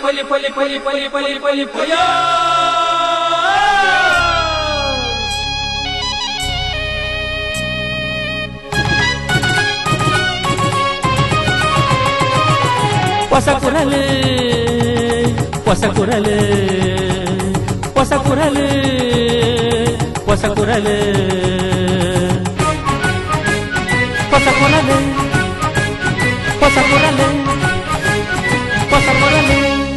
ಪಲಿ ಪಲಿ ಪಲಿ ಪಲಿ ಪಲಿ ಪಲಿ ಪಯ ಹೊಸ ಕುರಲು ಹೊಸ ಕುರಲು ಹೊಸ ಕುರಲು ಹೊಸ ಕುರಲು ಹೊಸ ಕುರಲು ಹೊಸ ಕುರಲು ಹೊಸ ಕುರಲು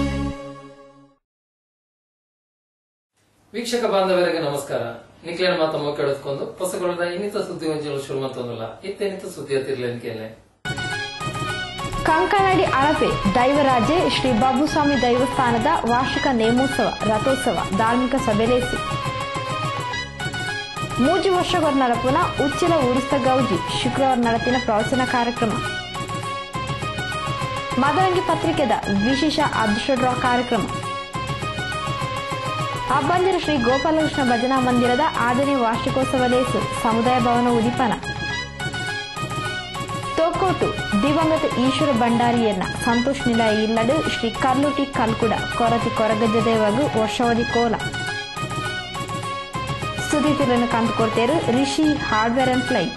ವೀಕ್ಷಕ ಬಾಂಧವರಿಗೆ ನಮಸ್ಕಾರ ನಿಕ್ಲೇನ ಮಾತ ಮೊಕ್ಕೆಳೆದುಕೊಂಡು ಹೊಸಗೊಳ್ಳದ ಇನ್ನಿತ ಸುದ್ದಿ ಹೊಂಚಲು ಶುರು ಮಂತೊಂದಿಲ್ಲ ಇತ್ತೆನಿತ ಸುದ್ದಿ ಹತ್ತಿರ್ಲೇನಿಕೆಯಲ್ಲೇ ಕಂಕನಾಡಿ ಅಳಪೆ ದೈವರಾಜೆ ಶ್ರೀ ಬಾಬುಸ್ವಾಮಿ ದೈವಸ್ಥಾನದ ವಾರ್ಷಿಕ ನೇಮೋತ್ಸವ ರಥೋತ್ಸವ ಧಾರ್ಮಿಕ ಸಭೆಲೇಸಿ ಮೂಜು ವರ್ಷಗಳ ನಡಪುನ ಉಚ್ಚಿಲ ಉರುಸ್ತ ಗೌಜಿ ಶುಕ್ರವಾರ ನಡೆತಿನ ಪ್ರವಚನ ಕಾರ್ಯಕ್ರಮ ಮದರಂಗಿ ಪತ್ರಿಕೆದ ವಿಶೇಷ ಅದೃಷ್ಟ ಡ್ರಾ ಕಾರ್ಯಕ್ರಮ ಅಬ್ಬಂದಿರ ಶ್ರೀ ಗೋಪಾಲಕೃಷ್ಣ ಭಜನಾ ಮಂದಿರದ ಆದನೇ ವಾರ್ಷಿಕೋತ್ಸವ ಲೇಸು ಸಮುದಾಯ ಭವನ ಉದಿಪನ ತೋಕೋಟು ದಿವಂಗತ ಈಶ್ವರ ಭಂಡಾರಿಯನ್ನ ಸಂತೋಷ್ ನಿಲಯ ಇಲ್ಲಡು ಶ್ರೀ ಕಲ್ಲುಟಿ ಕಲ್ಕುಡ ಕೊರತಿ ಕೊರಗಜ್ಜದೇವಗು ವರ್ಷವಧಿ ಕೋಲ ಸುದ್ದಿತಿಗಳನ್ನು ಕಂಡುಕೊಡ್ತೇರು Rishi hardware and ply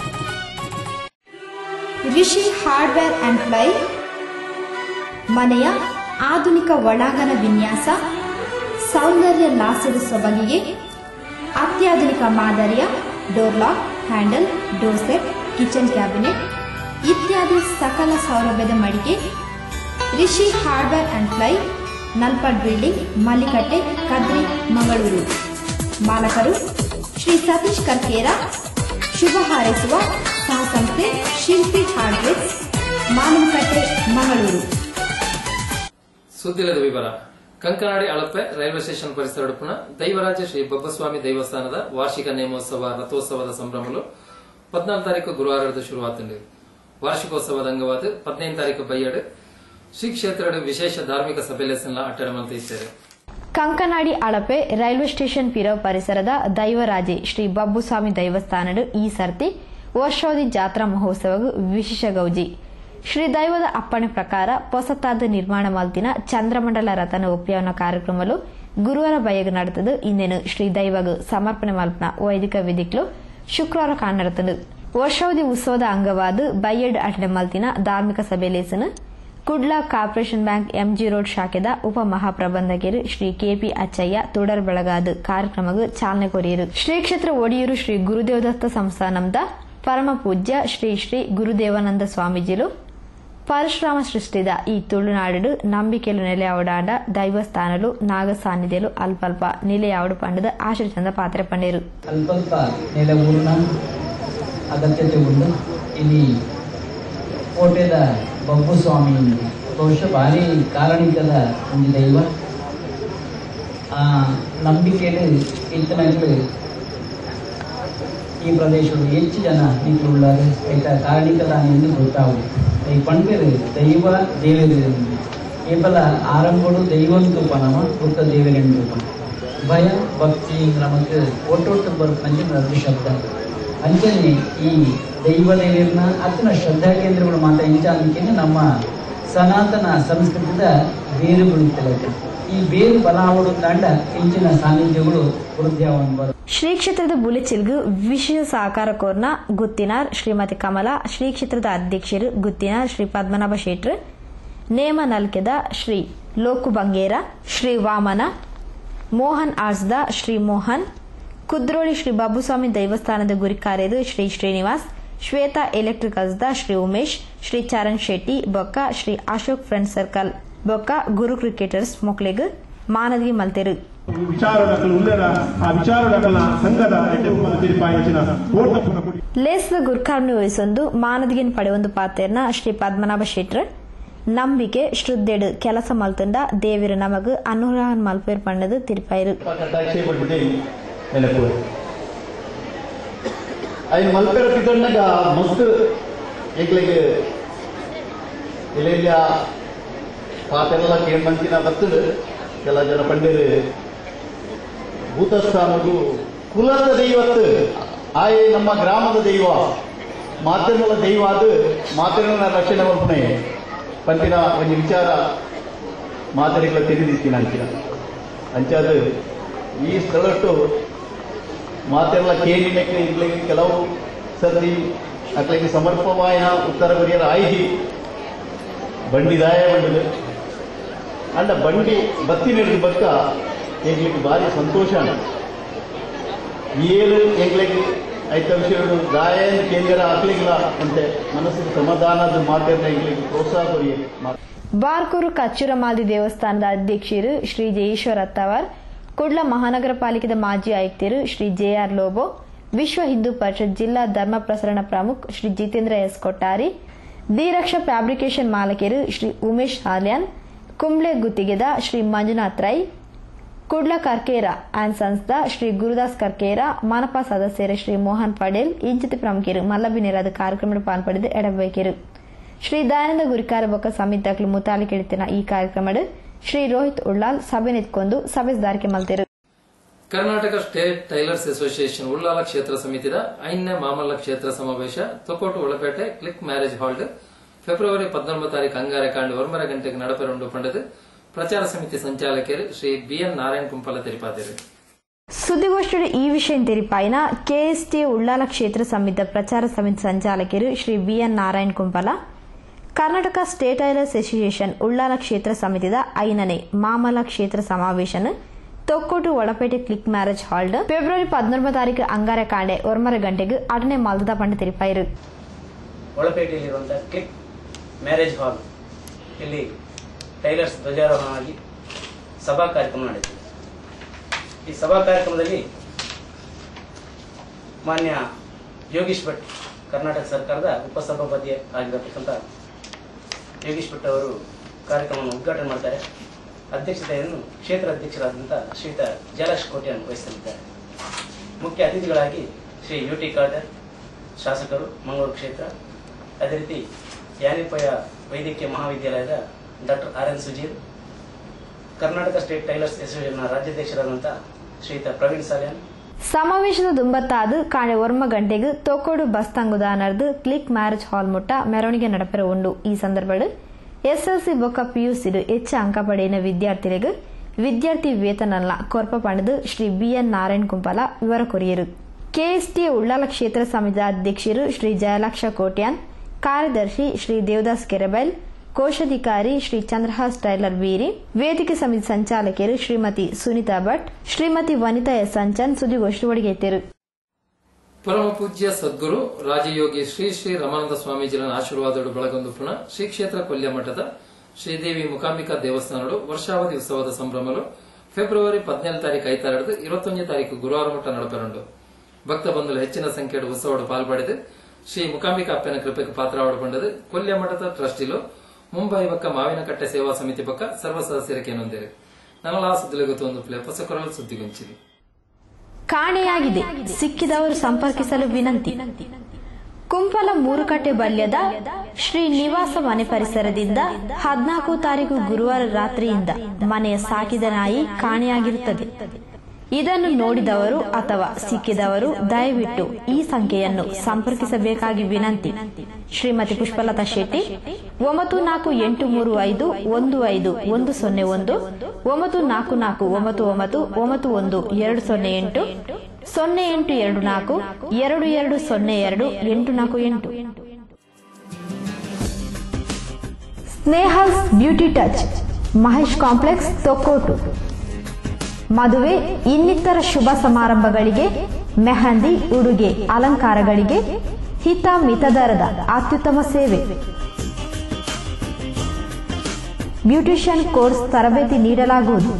Rishi hardware and ply ಮನೆಯ ಆಧುನಿಕ ಒಳಾಂಗಣ ವಿನ್ಯಾಸ ಸೌಂದರ್ಯ ಲಾಸ್ಯದ ಸೊಬಗಿಗೆ ಅತ್ಯಾಧುನಿಕ ಮಾದರಿಯ door lock handle door set kitchen cabinet ಇತ್ಯಾದಿ ಸಕಲ ಸೌಲಭ್ಯದ ಮಳಿಗೆ Rishi hardware and ply Nalpad building Mallikatte Kadri Mangaluru ಮಾಲಕರು ಶ್ರೀ ಸತೀಶ್ ಕರ್ಕೇರ ಶುಭ ಹಾರೈಸುವ ಸಹಸಂಸ್ಥೆ ಶಿಲ್ಪಿ ಹಾರ್ಡ್ವೇರ್ ಮಾನವಕಟ್ಟೆ ಮಂಗಳೂರು ಸುದ್ದಿಲದ ವಿವರ ಕಂಕನಾಡಿ ಅಳಪೆ ರೈಲ್ವೆ ಸ್ಟೇಷನ್ ಪರಿಸರ ಉಡುಪುನ ದೈವರಾಜ ಶ್ರೀ ಬಬ್ಬಸ್ವಾಮಿ ದೈವಸ್ಥಾನದ ವಾರ್ಷಿಕ ನೇಮೋತ್ಸವ ರಥೋತ್ಸವದ ಸಂಭ್ರಮಲು ಪದ್ನಾಲ್ಕು ತಾರೀಕು ಗುರುವಾರದ ಶುರುವಾತಂಡಿ ವಾರ್ಷಿಕೋತ್ಸವದ ಅಂಗವಾದ ಪದಿನೈದು ತಾರೀಕು ಬೈಯಡು ಶ್ರೀ ಕ್ಷೇತ್ರದ ವಿಶೇಷ ಧಾರ್ಮಿಕ ಸಭೆಲೆಸನ್ನ ಅಟ್ಟಡ ಮಂತಿದ್ದಾರೆ ಕಂಕನಾಡಿ ಅಳಪೆ ರೈಲ್ವೆ ಸ್ಟೇಷನ್ ಪಿರವ್ ಪರಿಸರದ ದೈವರಾಜೆ ಶ್ರೀ ಬಬ್ಬುಸ್ವಾಮಿ ದೈವಸ್ಥಾನಡು ಈ ಸರ್ತಿ ವರ್ಷೋದಿ ಜಾತ್ರಾ ಮಹೋತ್ಸವಗು ವಿಶೇಷ ಗೌಜಿ ಶ್ರೀ ದೈವದ ಅಪ್ಪಣೆ ಪ್ರಕಾರ ಹೊಸತಾದ ನಿರ್ಮಾಣ ಮಲ್ತಿನ ಚಂದ್ರಮಂಡಲ ರಥನ ಒಪ್ಪಿಯವನ ಕಾರ್ಯಕ್ರಮಲು ಗುರುವಾರ ಬಯಗ ನಡೆತದು ಇನ್ನೇನು ಶ್ರೀ ದೈವಗು ಸಮರ್ಪಣೆ ಮಲ್ಪನ ವೈದಿಕ ವಿಧಿಕ್ಲು ಶುಕ್ರವಾರ ಕಾಣರ್ತದು ವರ್ಷಾವಧಿ ಉತ್ಸವದ ಅಂಗವಾದ ಬೈಯಡ್ ಅಟನೆ ಮಲ್ತಿನ ಧಾರ್ಮಿಕ ಸಭೆಲೇಸನು Kudla Corporation Bank MG road ಶಾಖೆದ ಉಪ ಮಹಾಪ್ರಬಂಧಕರು ಶ್ರೀ ಕೆಪಿ ಅಚ್ಚಯ್ಯ ತುಡರ್ ಬೆಳಗಾದ ಕಾರ್ಯಕ್ರಮಕ್ಕೆ ಚಾಲನೆ ಕೊರಿಯರು ಶ್ರೀ ಕ್ಷೇತ್ರ ಒಡಿಯೂರು ಶ್ರೀ ಗುರುದೇವದತ್ತ ಸಂಸ್ಥಾನಂದ ಪರಮ ಪೂಜ್ಯ ಶ್ರೀ ಶ್ರೀ ಗುರುದೇವಾನಂದ ಸ್ವಾಮೀಜಿಲು ಪರಶುರಾಮ ಸೃಷ್ಟಿದ ಈ ತುಳುನಾಡು ನಂಬಿಕೆಲು ನೆಲೆಯಾವಡಾಂಡ ದೈವಸ್ಥಾನಲು ನಾಗ ಸಾನ್ನಿಧ್ಯಲು ಅಲ್ಪಲ್ಪ ನಿಲೆಯಾವಡು ಪಂಡದ ಆಶ್ರಯ ಚಂದ ಪಾತ್ರೆ ಪಂಡೇರು ಅಲ್ಪಲ್ಪ ನೆಲ ಊರಿನ ಅಗತ್ಯತೆ ಉಂಟು ಇಲ್ಲಿ ಕೋಟೆದ ಬಬ್ಬು ಸ್ವಾಮಿ ಬಹುಶಃ ಭಾರಿ ಕಾರಣಿಕದ ಒಂದು ದೈವ ಆ ನಂಬಿಕೆಯಲ್ಲಿ ಇತ್ತನಗಳು ಈ ಪ್ರದೇಶದಲ್ಲಿ ಹೆಚ್ಚು ಜನ ನಿಂತುಳ್ಳಾರು ಐತ ಕಾರಣಿಕದ ಎಂದು ಗೊತ್ತಾವು ಈ ಪಂಪೇರು ದೈವ ದೇವರು ಕೇವಲ ಆರಂಭಡು ದೈವಂತು ಪನಮ ಬುದ್ಧ ದೇವರೆಂದು ಪನ ಭಯ ಭಕ್ತಿ ನಮಗೆ ಒಟ್ಟೊಟ್ಟು ಬರ್ತಂಗೆ ಅದು ಶಬ್ದ ಅಂಚನೆ ಈ ದೈವ ದೇವರನ್ನ ಅತನ ಶ್ರದ್ಧಾ ಕೇಂದ್ರಗಳು ಮಾತ್ರ ಇಂಚ ಅಂದ್ಕೇನೆ ನಮ್ಮ ಸನಾತನ ಸಂಸ್ಕೃತದ ಬೇರು ಬೀಳುತ್ತವೆ ಈ ಬೇರು ಬಲಾವಡು ದಾಂಡ ಇಂಚಿನ ಸಾನ್ನಿಧ್ಯಗಳು ವೃದ್ಧಿಯಾವನ್ನು ಬರು ಶ್ರೀ ಕ್ಷೇತ್ರದ ಬುಲೆಚಿಲ್ಗು ವಿಶೇಷ ಸಹಕಾರ ಕೋರ್ನ ಗುತ್ತಿನಾರ್ ಶ್ರೀಮತಿ ಕಮಲಾ ಶ್ರೀ ಕ್ಷೇತ್ರದ ಅಧ್ಯಕ್ಷರು ಗುತ್ತಿನಾರ್ ಶ್ರೀ ಪದ್ಮನಾಭ ಶೆಟ್ರ್ ನೇಮ ನಲ್ಕೆದ ಶ್ರೀ ಲೋಕು ಬಂಗೇರ ಶ್ರೀ ವಾಮನ ಮೋಹನ್ ಆರ್ಸ್ದ ಶ್ರೀ ಮೋಹನ್ ಕುದ್ರೋಳಿ ಶ್ರೀ ಬಾಬುಸ್ವಾಮಿ ದೈವಸ್ಥಾನದ ಗುರಿಕಾರ್ಯದು ಶ್ರೀ ಶ್ರೀನಿವಾಸ್ ಶ್ವೇತಾ ಎಲೆಕ್ಟ್ರಿಕಲ್ಸ್ದ ಶ್ರೀ ಉಮೇಶ್ ಶ್ರೀ ಚರಣ್ ಶೆಟ್ಟಿ ಬೊಕ್ಕ ಶ್ರೀ ಅಶೋಕ್ ಫ್ರೆಂಡ್ ಸರ್ಕಲ್ ಬೊಕ್ಕ ಗುರು ಕ್ರಿಕೆಟರ್ಸ್ ಮೊಕ್ಲೆಗ್ ಮಾನದ್ಗಿ ಮಲ್ತೆರು ವಿಚಾರಗಳು ಉಳ್ಳರ ಆ ವಿಚಾರಗಳ ಸಂಘದ ತಿರುಪಾಯಿನ ಓಟಪುರ ಕುಡಿ ಲೇಸ್ದ ಗುರ್ಕಾರ್ನಿ ವಹಿಸೊಂದು ಮಾನದಿಗಿನ ಪಡೆಯೊಂದು ಪಾತೆರ್ನ ಶ್ರೀ ಪದ್ಮನಾಭ ಶೆಟ್ರ್ ನಂಬಿಕೆ ಶ್ರದ್ಧೆಡು ಕೆಲಸ ಮಲ್ತಂಡ ದೇವಿರ ನಮಗ್ ಅನುಗ್ರಹನ್ ಮಲ್ಪೇರ್ ಪಣ್ಣದು ತಿರುಪಾಯಿರು చేయబడి నెలకు ఆయన మల్పేర పితండగ మస్తు ఏకలకి ಇಲ್ಲ ಪಾತೆಲ್ಲ ಕೇಳ್ಬಂತಿನ ಬರ್ತದೆ ಕೆಲ ಜನ ಪಂಡಿರು ಭೂತಸ್ಥಾನದು ಕುಲದ ದೈವತ್ತು ಆಯೇ ನಮ್ಮ ಗ್ರಾಮದ ದೈವ ಮಾತೃಗಳ ದೈವ ಅದು ಮಾತೃಗಳ ರಕ್ಷಣೆ ಮಲ್ಪನೆ ಪಂಪಿನ ಒಂದು ವಿಚಾರ ಮಾದರಿಗಳ ತೆರೆದಿತ್ತಿನ ಅಂಚಿನ ಅಂಚಾದ ಈ ಸ್ಥಳಟ್ಟು ಮಾತೆಲ್ಲ ಕೇಳಿನಕ್ಕೆ ಇರ್ಲಿಕ್ಕೆ ಕೆಲವು ಸರ್ತಿ ಅಕ್ಲಿಗೆ ಸಮರ್ಪವಾಯ ಉತ್ತರ ಕೊರಿಯರ ಆಯ್ದಿ ಬಂಡಿದಾಯ ಬಂಡದು ಅಂಡ ಬಂಡಿ ಬತ್ತಿ ನಡೆದು ಬಕ್ಕ ಎಂಗ್ಲಿಕ್ಕೆ ಭಾರಿ ಸಂತೋಷ ಏಳು ಎಂಗ್ಲಿಗೆ ಐತ ವಿಷಯಗಳು ದಾಯನ ಕೇಂದ್ರ ಹಾಕ್ಲಿಕ್ಕಿಲ್ಲ ಅಂತೆ ಮನಸ್ಸಿಗೆ ಸಮಾಧಾನದ ಮಾತಿನ ಎಂಗ್ಲಿಕ್ಕೆ ಪ್ರೋತ್ಸಾಹ ಕೊರಿಯ ಮಾತು ಬಾರ್ಕೂರು ಕಚ್ಚುರಮಾಲ್ದಿ ದೇವಸ್ಥಾನದ ಅಧ್ಯಕ್ಷರು ಶ್ರೀ ಜಯೇಶ್ವರ್ ಅತ್ತವರ್ ಕುಡ್ಲ ಮಹಾನಗರ ಪಾಲಿಕೆದ ಮಾಜಿ ಆಯುಕ್ತರು ಶ್ರೀ ಜೆಆರ್ ಲೋಬೋ ವಿಶ್ವ ಹಿಂದೂ ಪರಿಷತ್ ಜಿಲ್ಲಾ ಧರ್ಮ ಪ್ರಸರಣ ಪ್ರಮುಖ್ ಶ್ರೀ ಜಿತೇಂದ್ರ ಎಸ್ ಕೊಟ್ಟಾರಿ ಧೀರಕ್ಷ ಫ್ಯಾಬ್ರಿಕೇಶನ್ ಮಾಲಕರು ಶ್ರೀ ಉಮೇಶ್ ಹಾಲ್ಯಾನ್ ಕುಂಬ್ಳೆ ಗುತ್ತಿಗೆದ ಶ್ರೀ ಮಂಜುನಾಥ್ ರೈ ಕುಡ್ಲ ಕರ್ಕೇರ ಆ್ಯಂಡ್ ಸಂಸ್ಥಾ ಶ್ರೀ ಗುರುದಾಸ್ ಕರ್ಕೇರ ಮಾನಪ ಸದಸ್ಯರು ಶ್ರೀ ಮೋಹನ್ ಪಡೇಲ್ ಇಂಚಿತ ಪ್ರಮುಖರು ಮಲ್ಲಬಿನೇರಾದ ಕಾರ್ಯಕ್ರಮದ ಪಾಲ್ಪಡಿದು ಎಡಬೇಕರು ಶ್ರೀ ದಯಾನಂದ ಗುರಿಕಾರ ಬೊಕ್ಕ ಸಮಿತಿಗಳು ಮುತಾಲಿ ಕೆಳಿತಿನ ಈ ಕಾರ್ಯಕ್ರಮಡ್ ಶ್ರೀ ರೋಹಿತ್ ಉಳ್ಳಾಲ್ ಸಭೆ ನಿಂತ್ಕೊಂಡು ಸಭೆದಾರಿಕೆ ಮಲ್ತಿರು Karnataka State Tailors Association Ullala ಕ್ಷೇತ್ರ ಸಮಿತಿದ ಐದನೇ ಮಾಮಲ್ಲ ಕ್ಷೇತ್ರ ಸಮಾವೇಶ ತೊಕೋಟು ಒಳಪೇಟೆ ಕ್ಲಿಕ್ ಮ್ಯಾರೇಜ್ ಹಾಲ್ಡ್ ಫೆಬ್ರವರಿ ಪದ್ನೊಂಬತ್ತು ತಾರೀಕು ಅಂಗಾರೆ ಕಾಂಡು ಒಂಬರ ಗಂಟೆಗೆ ನಡಪೆರುಂಡು ಪಂಡದು ಪ್ರಚಾರ ಸಮಿತಿ ಸಂಚಾಲಕರು ಶ್ರೀ ಬಿಎನ್ ನಾರಾಯಣ್ ಕುಂಪಲ ತೆರಿಪಾದಿರು ಸುದ್ದಿಗೋಷ್ಠಿಯ ಈ ವಿಷಯ ತೆರಿಪಾಯಿನ ಕೆಎಸ್ಟಿ ಉಳ್ಳಾಲ ಕ್ಷೇತ್ರ ಸಮಿತಿಯ ಪ್ರಚಾರ ಸಮಿತಿ ಸಂಚಾಲಕರು Shri BN Narayan Kumpala Karnataka State Tailors Association Ullala ಕ್ಷೇತ್ರ ಸಮಿತಿದ ಐನನೇ ಮಾಮಲ ಕ್ಷೇತ್ರ ಸಮಾವೇಶನ ತೊಕ್ಕೋಟು ಒಳಪೇಟೆ ಕ್ಲಿಕ್ ಮ್ಯಾರೇಜ್ ಹಾಲ್ಡ್ ಫೆಬ್ರವರಿ ಪದ್ನೊಂಬತ್ತು ತಾರೀಕು ಅಂಗಾರ ಕಾಂಡೆ ಒರ್ಮರ ಗಂಟೆಗೆ ಅಡನೆ ಮಾಲ್ದದ ಪಂಡ ತೆರಿಪಾಯಿರು ಒಳಪೇಟೆಯಲ್ಲಿರುವಂಥ ಕ್ಲಿಕ್ ಮ್ಯಾರೇಜ್ ಹಾಲ್ ಇಲ್ಲಿ ಟೈಲರ್ಸ್ ಧ್ವಜಾರೋಹಣವಾಗಿ ಸಭಾ ಕಾರ್ಯಕ್ರಮ ನಡೆಯಿತು ಈ ಸಭಾ ಕಾರ್ಯಕ್ರಮದಲ್ಲಿ ಮಾನ್ಯ ಯೋಗೀಶ್ ಭಟ್ ಕರ್ನಾಟಕ ಸರ್ಕಾರದ ಉಪಸಭಾಪತಿ ಆಗಿರತಕ್ಕಂಥ ಯೋಗೀಶ್ ಭಟ್ ಅವರು ಕಾರ್ಯಕ್ರಮವನ್ನು ಉದ್ಘಾಟನೆ ಮಾಡ್ತಾರೆ ಅಧ್ಯಕ್ಷತೆಯನ್ನು ಕ್ಷೇತ್ರ ಅಧ್ಯಕ್ಷರಾದಂಥ ಶ್ರೀಯುತ ಜಲಶ್ ಕೋಟೆಯನ್ನು ವಹಿಸಲಿದ್ದಾರೆ ಮುಖ್ಯ ಅತಿಥಿಗಳಾಗಿ ಶ್ರೀ ಯು ಟಿ ಖಾದರ್ ಶಾಸಕರು ಮಂಗಳೂರು ಕ್ಷೇತ್ರ ಅದೇ ರೀತಿ ಯಾನಿಪಯ ವೈದ್ಯಕೀಯ ಮಹಾವಿದ್ಯಾಲಯದ doctor R N Sujeer Karnataka State Tailors ಅಸೋಸಿಯೇಷನ್ನ ರಾಜ್ಯಾಧ್ಯಕ್ಷರಾದಂಥ ಶ್ರೀಯುತ ಪ್ರವೀಣ್ ಸಾಲ್ಯಾನ್ ಸಮಾವೇಶದ ದುಂಬತ್ತಾದ ಕಾಣೆ ಒರ್ಮ ಗಂಟೆಗೆ ತೊಕ್ಕೋಡು ಬಸ್ ತಂಗುದ ನಡ್ದು ಕ್ಲಿಕ್ ಮ್ಯಾರೇಜ್ ಹಾಲ್ ಮುಟ್ಟ ಮೆರವಣಿಗೆ ನಡಪೆರ ಉಂಡು ಈ ಸಂದರ್ಭಡ್ ಎಸ್ಎಲ್ಸಿ ಬೊಕ್ಕ ಪಿಯುಸಿಡು ಹೆಚ್ಚು ಅಂಕ ಪಡೆಯಿನ ವಿದ್ಯಾರ್ಥಿಗಳಿಗೆ ವಿದ್ಯಾರ್ಥಿ ವೇತನಲ್ಲ ಕೊರ್ಪ ಪಣದು ಶ್ರೀ ಬಿಎನ್ ನಾರಾಯಣ್ ಕುಂಪಲ ವಿವರ ಕೊರಿಯರು ಕೆಎಸ್ಟಿ ಉಳ್ಳಾಲ ಕ್ಷೇತ್ರ ಸಮಿತಿ ಅಧ್ಯಕ್ಷರು ಶ್ರೀ ಜಯಲಕ್ಷ ಕೋಟ್ಯಾನ್ ಕಾರ್ಯದರ್ಶಿ ಶ್ರೀ ದೇವದಾಸ್ ಕೆರೆಬೈಲ್ ಕೋಶಾಧಿಕಾರಿ ಶ್ರೀ ಚಂದ್ರಹಾಸ್ ಟೈಲರ್ ವೀರಿ ವೇದಿಕೆ ಸಮಿತಿ ಸಂಚಾಲಕರು ಶ್ರೀಮತಿ ಸುನೀತಾ ಭಟ್ ಶ್ರೀಮತಿ ವನಿತಾ ಎಸ್ ಸಂಚನ್ ಸುದ್ದಿಗೋಷ್ಠಿ ಒಳಗೆತ್ತಿರು ಪರಮ ಪೂಜ್ಯ ಸದ್ಗುರು ರಾಜಯೋಗಿ ಶ್ರೀ ಶ್ರೀ ರಮಾನಂದ ಸ್ವಾಮೀಜಿರ ಆಶೀರ್ವಾದಗಳು ಬಳಗೊಂದು ಪುನಃ ಶ್ರೀ ಕ್ಷೇತ್ರ ಕೊಲ್ಯ ಮಠದ ಶ್ರೀದೇವಿ ಮುಕಾಂಬಿಕಾ ದೇವಸ್ಥಾನಡು ವರ್ಷಾವಧಿ ಉತ್ಸವದ ಸಂಭ್ರಮಲು ಫೆಬ್ರವರಿ ಪದಿನೇಳು ತಾರೀಕು ಐತಾರಡು ಇರುವತ್ತೊಂದನೇ ತಾರೀಕು ಗುರುವಾರ ಮಠ ನಡಪೆರಂಡು ಭಕ್ತ ಬಂಧುಲು ಹೆಚ್ಚಿನ ಸಂಖ್ಯೆಯ ಉತ್ಸವಡು ಪಾಲ್ಪಡಿದು ಶ್ರೀ ಮುಕಾಂಬಿಕಾ ಅಪ್ಪನ ಕೃಪೆಗೆ ಪಾತ್ರವಾಡಿಕೊಂಡದು ಕೊಲ್ಯ ಮಠದ ಟ್ರಸ್ಟಿಲು ಮುಂಬೈ ಬಕ್ಕ ಮಾವಿನಕಟ್ಟೆ ಸೇವಾ ಸಮಿತಿ ಬಕ್ಕ ಸರ್ವ ಸದಸ್ಯರಿಗೆ ನೊಂದಿರು ನನಲಾ ಸುದ್ದಿಲಗುತ್ತು ಒಂದು ಪ್ಲೇ ಹೊಸಕೊರಲು ಸುದ್ದಿಗೊಂಚಿದೆ ಕಾಣೆಯಾಗಿದೆ ಸಿಕ್ಕಿದವರು ಸಂಪರ್ಕಿಸಲು ವಿನಂತಿ ಕುಂಪಲ ಮೂರುಕಟ್ಟೆ ಬಲ್ಯದ ಶ್ರೀ ನಿವಾಸ ಮನೆ ಪರಿಸರದಿಂದ ಹದಿನಾಲ್ಕು ತಾರೀಕು ಗುರುವಾರ ರಾತ್ರಿಯಿಂದ ಮನೆಯ ಸಾಕಿದ ನಾಯಿ ಕಾಣೆಯಾಗಿರುತ್ತದೆ ಇದನ್ನು ನೋಡಿದವರು ಅಥವಾ ಸಿಕ್ಕಿದವರು ದಯವಿಟ್ಟು ಈ ಸಂಖ್ಯೆಯನ್ನು ಸಂಪರ್ಕಿಸಬೇಕಾಗಿ ವಿನಂತಿ ಶ್ರೀಮತಿ ಪುಷ್ಪಲತಾ ಶೆಟ್ಟಿ ಒಂಬತ್ತು ನಾಲ್ಕು ಎಂಟು ಮೂರು ಐದು ಒಂದು ಐದು ಒಂದು ಸೊನ್ನೆ ಒಂದು ಒಂಬತ್ತು ನಾಲ್ಕು ನಾಲ್ಕು ಒಂಬತ್ತು ಒಂಬತ್ತು ಒಂಬತ್ತು ಒಂದು ಎರಡು ಸೊನ್ನೆ ಎಂಟು ಸೊನ್ನೆ ಎಂಟು ಎರಡು ನಾಲ್ಕು ಎರಡು ಎರಡು ಸೊನ್ನೆ ಎರಡು ಎಂಟು ನಾಲ್ಕು ಎಂಟು Snehal's beauty touch Mahesh complex Thokkottu ಮದುವೆ ಇನ್ನಿತರ ಶುಭ ಸಮಾರಂಭಗಳಿಗೆ ಮೆಹಂದಿ ಉಡುಗೆ ಅಲಂಕಾರಗಳಿಗೆ ಹಿತ ಮಿತದರದ ಅತ್ಯುತ್ತಮ ಸೇವೆ ಬ್ಯೂಟಿಷಿಯನ್ ಕೋರ್ಸ್ ತರಬೇತಿ ನೀಡಲಾಗುವುದು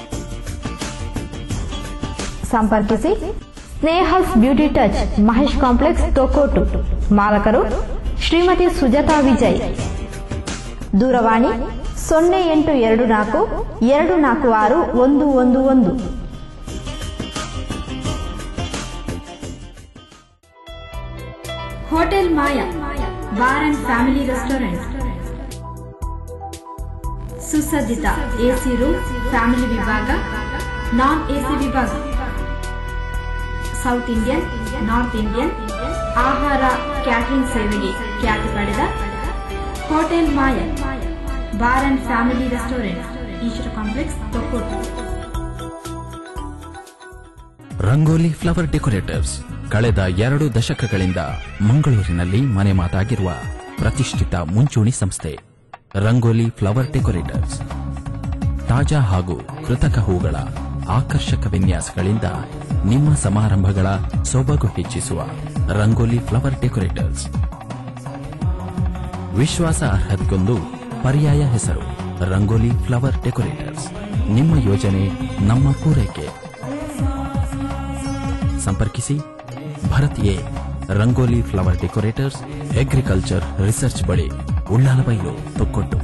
ಸಂಪರ್ಕಿಸಿ Snehal's beauty touch Mahesh complex Thokkottu ಮಾಲಕರು ಶ್ರೀಮತಿ ಸುಜಾತಾ ವಿಜಯ್ ದೂರವಾಣಿ ಸೊನ್ನೆ ಎಂಟು ಎರಡು ನಾಲ್ಕು ಎರಡು ನಾಲ್ಕು ಆರು ಒಂದು ಒಂದು ಒಂದು hotel Maya bar and family restaurant ಸುಸಜ್ಜಿತ ಎಸಿ ರೂಮ್ ಫ್ಯಾಮಿಲಿ ವಿಭಾಗ ನಾನ್ ಎಸಿ ವಿಭಾಗ ಸೌತ್ ಇಂಡಿಯನ್ ನಾರ್ತ್ ಇಂಡಿಯನ್ ಆಹಾರ ಕ್ಯಾಟರಿಂಗ್ ಸೇವೆಗೆ ಖ್ಯಾತಿ ಪಡೆದ hotel Maya bar and family restaurant Eshwara complex Thokkottu Rangoli flower decorators ಕಳೆದ ಎರಡು ದಶಕಗಳಿಂದ ಮಂಗಳೂರಿನಲ್ಲಿ ಮನೆ ಮಾತಾಗಿರುವ ಪ್ರತಿಷ್ಠಿತ ಮುಂಚೂಣಿ ಸಂಸ್ಥೆ ರಂಗೋಲಿ ಫ್ಲವರ್ ಡೆಕೋರೇಟರ್ಸ್ ತಾಜಾ ಹಾಗೂ ಕೃತಕ ಹೂಗಳ ಆಕರ್ಷಕ ವಿನ್ಯಾಸಗಳಿಂದ ನಿಮ್ಮ ಸಮಾರಂಭಗಳ ಸೊಬಗು ಹೆಚ್ಚಿಸುವ ರಂಗೋಲಿ ಫ್ಲವರ್ ಡೆಕೋರೇಟರ್ಸ್ ವಿಶ್ವಾಸ ಅರ್ಹತೆಗೊಂದು ಪರ್ಯಾಯ ಹೆಸರು ರಂಗೋಲಿ ಫ್ಲವರ್ ಡೆಕೋರೇಟರ್ಸ್ ನಿಮ್ಮ ಯೋಜನೆ ನಮ್ಮ ಪೂರೈಕೆ ಸಂಪರ್ಕಿಸಿ Bharath A Rangoli flower decorators agriculture research ಬಳಿ ಉಳ್ಳಾಲಬೈಲು ತೊಕ್ಕೊಟ್ಟು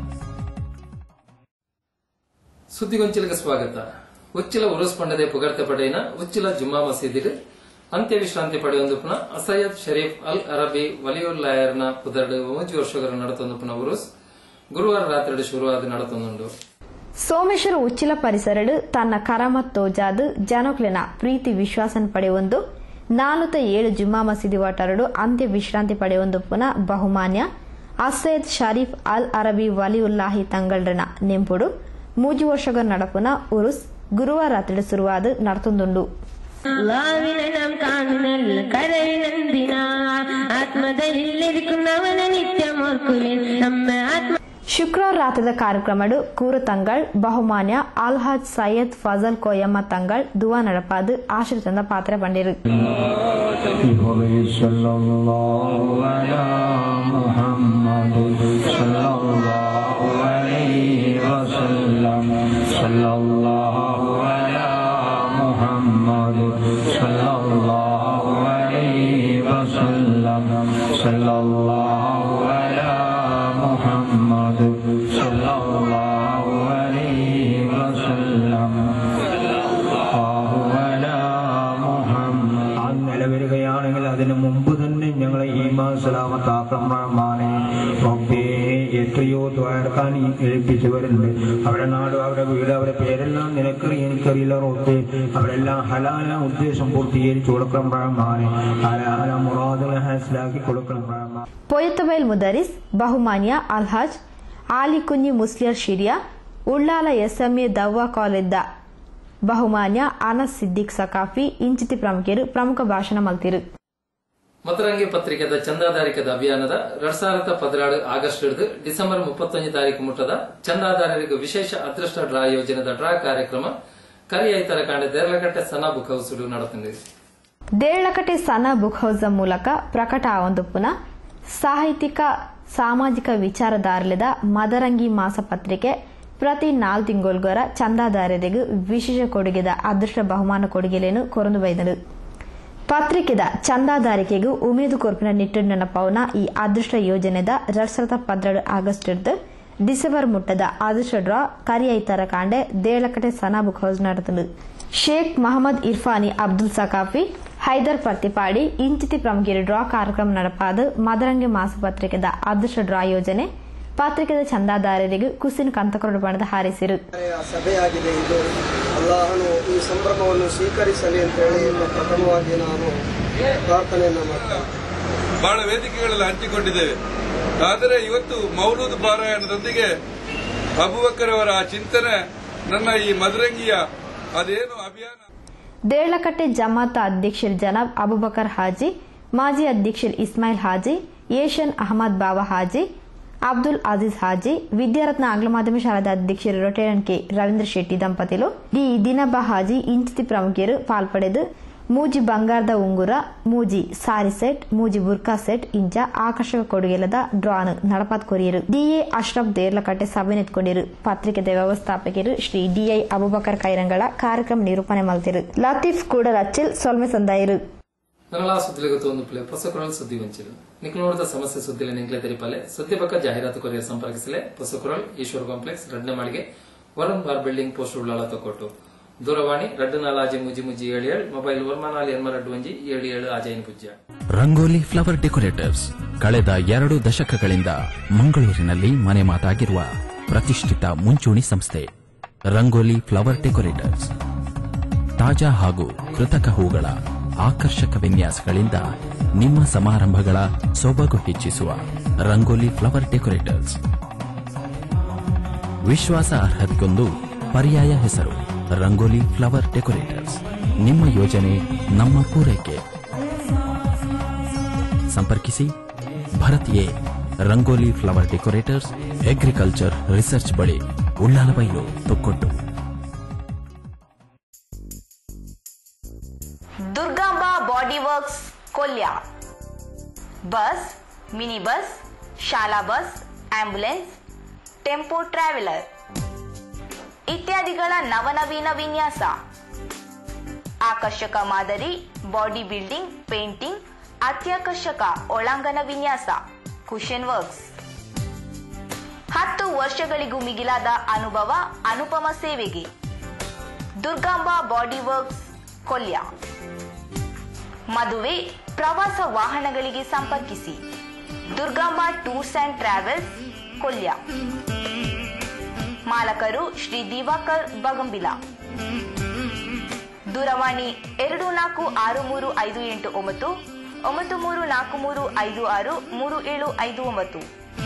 ಸುದ್ದಿಗೊಂಚಿಲಿಗೆ ಸ್ವಾಗತ ಉಚ್ಚಿಲ ಉರುಸ್ ಪಂಡದೆ ಪುಗರ್ತೆ ಪಡೆಯಿನ ಉಚ್ಚಿಲ ಜುಮ್ಮಾ ಮಸೀದಿಡ್ ಅಂತ್ಯ ವಿಶ್ರಾಂತಿ ಪಡೆಯೊಂದು ಪುನಃ ಅಸಯ್ಯದ್ ಶರೀಫ್ ಅಲ್ ಅರಬಿ ವಲಿಯುಲ್ಲಾಯರ್ನ ಪುದರ್ಡ್ ಮೂಜಿ ವರ್ಷಗಳು ನಡತೊಂದು ಪುನಃ ಉರುಸ್ ಗುರುವಾರ ರಾತ್ರಿ ಶುರುವಾದ ನಡತೊಂದುಂಡು ಸೋಮೇಶ್ವರ ಉಚ್ಚಿಲ ಪರಿಸರಡು ತನ್ನ ಕರಮತ್ ತೋಜಾದು ಜನಕ್ಲೆನ ಪ್ರೀತಿ ವಿಶ್ವಾಸನ ಪಡೆಯೊಂದು ನಾನೂತ ಏಳು ಜುಮ್ಮಾ ಮಸೀದಿ ವಾಟರಡು ಅಂತ್ಯ ವಿಶ್ರಾಂತಿ ಪಡೆಯೊಂದು ಪುನಃ ಬಹುಮಾನ್ಯ ಅಸೈದ್ ಶರೀಫ್ ಅಲ್ ಅರಬಿ ವಲಿಯುಲ್ಲಾಹಿ ತಂಗಳ್ರನ ನೆಂಪುಡು ಮೂಜಿ ವರ್ಷಗಳ ನಡಪುನ ಉರುಸ್ ಗುರುವಾರ ರಾತ್ರಿ ಶುರುವಾದ ನಡತೊಂದುಂಡು ಲಾವಿನಂ ಕಾಣಿನಲ್ಲ ಕರವಿನಂದಿನ ಆತ್ಮದಲ್ಲಿರಿക്കുന്നವನ ನಿತ್ಯ ಮೋರ್ಕುಲೆ ನಮ್ಮ ಆತ್ಮ ಶುಕ್ರವಾರ ರಾತ್ರಿದ ಕಾರ್ಯಕ್ರಮಡು ಕೂರು ತಂಗಳ್ ಬಹುಮಾನ್ಯ ಅಲ್ಹಾಜ್ ಸೈಯದ್ ಫಜಲ್ ಕೋಯಮ್ಮ ತಂಗಳ್ ದುವಾ ನಡಪಾದು ಆಶ್ರಿತಂದ ಪಾತ್ರ ಬಂದಿರು صلى الله على محمد صلى الله عليه وسلم صلى الله على محمد صلى الله عليه وسلم صلى الله على محمد صلى الله عليه وسلم الله على محمد ആ നിലവരികയാണെങ്കിൽ അതിനു മുമ്പ് തന്നെ ഞങ്ങളെ ഈമാ സലാമത്താക്കമാനെ റബ്ബേ എത്രയോ ദ്വാരക്കാൻ ഏൽപ്പിച്ചവരുണ്ട് അവരുടെ നാട് അവരുടെ വീട് അവരുടെ പേരെല്ലാം നിനക്കറിയ എനിക്കറിയില്ല റബ്ബേ അവരെല്ലാം ഹലാല ഉദ്ദേശം പൂർത്തീകരിച്ചു കൊടുക്കണം പ്രമാനെ ഹലാല മുറാദുകൾ ഹാസിലാക്കി കൊടുക്കണം പ്രമാ ಪೊಯತಬೈಲ್ ಮುದರಿಸ್ ಬಹುಮಾನ್ಯ ಅಲ್ಹಾಜ್ ಆಲಿ ಕುഞ്ഞി ಮುಸ್ಲಿಯರ್ ಶಿರಿಯಾ ಉಳ್ಳಾಲ ಎಸ್ಎಂಎ ದವ್ವಾ ಕಾಲೇಜ್ದ ಬಹುಮಾನ್ಯ ಅನಸ್ ಸಿದ್ದಿಕ್ ಸಕಾಫಿ ಇಂಚಿತಿ ಪ್ರಮುಖರು ಪ್ರಮುಖ ಭಾಷಣ ಮಲ್ತಿರು ಮತರಂಗಿ ಪತ್ರಿಕೆದ ಚಂದಾದಾರಿಕದ ಅಭಿಯಾನದ ಎರಡ್ ಸಾವಿರದ ಪದಿನಾರು ಆಗಸ್ಟ್ ಹಿಡಿದು ಡಿಸೆಂಬರ್ ಮುಪ್ಪತ್ತೊಂದು ತಾರೀಕು ಮುಟ್ಟದ ಚಂದಾದಾರರಿಗೆ ವಿಶೇಷ ಅದೃಷ್ಟ ಡ್ರಾ ಯೋಜನೆದ ಡ್ರಾ ಕಾರ್ಯಕ್ರಮ ಕರಿಯೈತರ ಕಾಂಡ ದೇರ್ಲಕಟ್ಟೆ ಸನ ಬುಕ್ ಹೌಸ್ ನಡೆತಿದೆ ದೇಳಕಟೆ ಸನ ಬುಕ್ ಹೌಸ್ ಮೂಲಕ ಪ್ರಕಟ ಒಂದು ಪುನಃ ಸಾಹಿತ್ಯಿಕ ಸಾಮಾಜಿಕ ವಿಚಾರಧಾರಲದ ಮದರಂಗಿ ಮಾಸ ಪತ್ರಿಕೆ ಪ್ರತಿ ನಾಲ್ ತಿಂಗೊಳ್ಗೊರ ಚಂದಾದಾರರಿಗೆ ವಿಶೇಷ ಕೊಡುಗೆದ ಅದೃಷ್ಟ ಬಹುಮಾನ ಕೊಡುಗೆಲೇನು ಕೊರಂದು ಬೈದರು ಪತ್ರಿಕೆದ ಚಂದಾದಾರಿಕೆಗೂ ಉಮೇದು ಕೊರ್ಪಿನ ನಿಟ್ಟಿನ ಪೌನ ಈ ಅದೃಷ್ಟ ಯೋಜನೆದ ಎರಡ್ ಸಾವಿರದ ಪದ್ನೆರಡು ಆಗಸ್ಟ್ ಹಿಡಿದು ಡಿಸೆಂಬರ್ ಮುಟ್ಟದ ಅದೃಷ್ಟ ಡ್ರಾ ಕರಿಯೈತರ ಕಾಂಡೆ ದೇಳಕಟೆ ಸನಾ ಬುಕ್ ಹೌಸ್ ನಡೆದಳು ಶೇಖ್ ಮಹಮ್ಮದ್ ಇರ್ಫಾನಿ ಅಬ್ದುಲ್ ಸಕಾಫಿ ಹೈದರ್ ಪ್ರತಿಪಾಡಿ ಇಂಚಿತಿ ಪ್ರಮುಖರು ಡ್ರಾ ಕಾರ್ಯಕ್ರಮ ನಡಪಾದು ಮದರಂಗಿ ಮಾಸಪತ್ರಿಕೆದ ಅದೃಷ್ಟ ಡ್ರಾ ಯೋಜನೆ ಪತ್ರಿಕೆದ ಚಂದಾದಾರರಿಗೆ ಕುಸಿನ ಕಂತಕೊರಡು ಬಣದ ಹಾರಿಸಿರು ಸಭೆಯಾಗಿದೆ ಇದು ಅಲ್ಲಾಹನು ಈ ಸಂಭ್ರಮವನ್ನು ಸ್ವೀಕರಿಸಲಿ ಅಂತೇಳಿ ಪ್ರಥಮವಾಗಿ ನಾನು ಪ್ರಾರ್ಥನೆಯನ್ನು ಮಾಡ್ತೇನೆ ಬಹಳ ವೇದಿಕೆಗಳಲ್ಲಿ ಹಂಚಿಕೊಂಡಿದ್ದೇವೆ ಆದರೆ ಇವತ್ತು ಮೌಲೂದ್ ಪಾರಾಯಣದೊಂದಿಗೆ ಅಬುಬಕ್ಕರ್ ಅವರ ಆ ಚಿಂತನೆ ನನ್ನ ಈ ಮದರಂಗಿಯ ಅದೇನು ಅಭಿಯಾನ ದೇಳಕಟ್ಟೆ ಜಮಾತ ಅಧ್ಯಕ್ಷರು ಜನಾಬ್ ಅಬುಬಕರ್ ಹಾಜಿ ಮಾಜಿ ಅಧ್ಯಕ್ಷರು ಇಸ್ಮಾಯಿಲ್ ಹಾಜಿ ಏಷನ್ ಅಹಮದ್ ಬಾಬಾ ಹಾಜಿ ಅಬ್ದುಲ್ ಅಜೀಜ್ ಹಾಜಿ ವಿದ್ಯಾರತ್ನ ಆಂಗ್ಲ ಮಾಧ್ಯಮ ಶಾಲಾದ ಅಧ್ಯಕ್ಷರು ರೊಟೇರನ್ ಕೆ ರವೀಂದ್ರ ಶೆಟ್ಟಿ ದಂಪತಿಲು ಡಿ ದಿನಬ್ಬ ಹಾಜಿ ಇಂಚಿತಿ ಪ್ರಮುಖರು ಪಾಲ್ಪಡೆದು ಮೂಜಿ ಬಂಗಾರದ ಉಂಗುರ ಮೂಜಿ ಸಾರಿ ಸೆಟ್ ಮೂಜಿ ಬುರ್ಕಾ ಸೆಟ್ ಇಂಚ ಆಕರ್ಷಕ ಕೊಡುಗೆಲದ ಡ್ರಾನ್ ನಡಪಾತ್ ಕೊರಿಯರು ಡಿಎ ಅಶ್ರಫ್ ದೇರ್ಲಕಟ್ಟೆ ಸಭೆ ನೆತ್ಕೊಂಡಿರು ಪತ್ರಿಕೆದ ವ್ಯವಸ್ಥಾಪಕರು ಶ್ರೀ ಡಿಐ ಅಬುಬಕರ್ ಕೈರಂಗಳ ಕಾರ್ಯಕ್ರಮ ನಿರೂಪಣೆ ಮಲ್ತಿರು ಲತೀಫ್ ಕೂಡ ರಚ್ಚಿಲ್ ಸೊಲ್ಮೆ ಸಂದಾಯರು ನನಲಾ ಸುದ್ದಿಲಿಗೆ ಒಂದು ಪ್ಲೇ ಪೊಸಕುರಲ್ ಸುದ್ದಿ ವಂಚಿರು ನಿಕ್ಲೋಣದ ಸಮಸ್ಯೆ ಸುದ್ದಿಲೆ ನಿಂಕ್ಲೆ ತೆರಿಪಾಲೆ ಸದ್ಯ ಪಕ್ಕ ಜಾಹೀರಾತು ಕೊರಿಯ ಸಂಪರ್ಕಿಸಲೆ ಪೊಸಕುರಲ್ ಈಶ್ವರ್ ಕಾಂಪ್ಲೆಕ್ಸ್ ರಡ್ನೆ ಮಾಳಿಗೆ Varun bar building post Ullal Thokkottu ದೂರವಾಣಿ ರಡ್ಡು ನಾಲಾಜೆ ಮುಜಿ ಮುಜಿ ಏಳು ಏಳು ಮೊಬೈಲ್ ವರ್ಮಾನಾಲ್ ಎನ್ಮ ರಡ್ಡು ಒಂಜಿ ಏಳು ಏಳು ಆಜೈನ್ ಪೂಜ್ಯ ರಂಗೋಲಿ ಫ್ಲವರ್ ಡೆಕೋರೇಟರ್ಸ್ ಕಳೆದ ಎರಡು ದಶಕಗಳಿಂದ ಮಂಗಳೂರಿನಲ್ಲಿ ಮನೆ ಮಾತಾಗಿರುವ ಪ್ರತಿಷ್ಠಿತ ಮುಂಚೂಣಿ ಸಂಸ್ಥೆ ರಂಗೋಲಿ ಫ್ಲವರ್ ಡೆಕೋರೇಟರ್ಸ್ ತಾಜಾ ಹಾಗೂ ಕೃತಕ ಹೂಗಳ ಆಕರ್ಷಕ ವಿನ್ಯಾಸಗಳಿಂದ ನಿಮ್ಮ ಸಮಾರಂಭಗಳ ಸೊಬಗು ಹೆಚ್ಚಿಸುವ ರಂಗೋಲಿ ಫ್ಲವರ್ ಡೆಕೋರೇಟರ್ಸ್ ವಿಶ್ವಾಸ ಅರ್ಹತೆಗೊಂದು ಪರ್ಯಾಯ ಹೆಸರು ರಂಗೋಲಿ ಫ್ಲವರ್ ಡೆಕೋರೇಟರ್ಸ್ ನಿಮ್ಮ ಯೋಜನೆ ನಮ್ಮ ಪೂರೈಕೆ ಸಂಪರ್ಕಿಸಿ Bharath A Rangoli flower decorators agriculture research ಬಳಿ Ullalbail Thokkottu Durgamba body works Kolya bus mini bus ಶಾಲಾ ಬಸ್ ಆಂಬ್ಯುಲೆನ್ಸ್ ಟೆಂಪೋ ಟ್ರಾವೆಲರ್ ಇತ್ಯಾದಿಗಳ ನವನವೀನ ವಿನ್ಯಾಸ ಆಕರ್ಷಕ ಮಾದರಿ ಬಾಡಿ ಬಿಲ್ಡಿಂಗ್ ಪೇಂಟಿಂಗ್ ಅತ್ಯಾಕರ್ಷಕ ಒಳಾಂಗಣ ವಿನ್ಯಾಸ ಕುಶನ್ ವರ್ಕ್ಸ್ ಹತ್ತು ವರ್ಷಗಳಿಗೂ ಮಿಗಿಲಾದ ಅನುಭವ ಅನುಪಮ ಸೇವೆಗೆ ದುರ್ಗಾಂಬಾ ಬಾಡಿ ವರ್ಕ್ಸ್ ಕೊಲ್ಯ ಮದುವೆ ಪ್ರವಾಸ ವಾಹನಗಳಿಗೆ ಸಂಪರ್ಕಿಸಿ Durgamba tours and travels Kolya ಮಾಲಕರು ಶ್ರೀ ದಿವಾಕರ್ ಬಗಂಬಿಲ ದೂರವಾಣಿ ಎರಡು ನಾಲ್ಕು ಆರು ಮೂರು ಐದು ಎಂಟು ಒಂಬತ್ತು ಒಂಬತ್ತು ಮೂರು ನಾಲ್ಕು ಮೂರು ಐದು ಆರು ಮೂರು ಏಳು ಐದು ಒಂಬತ್ತು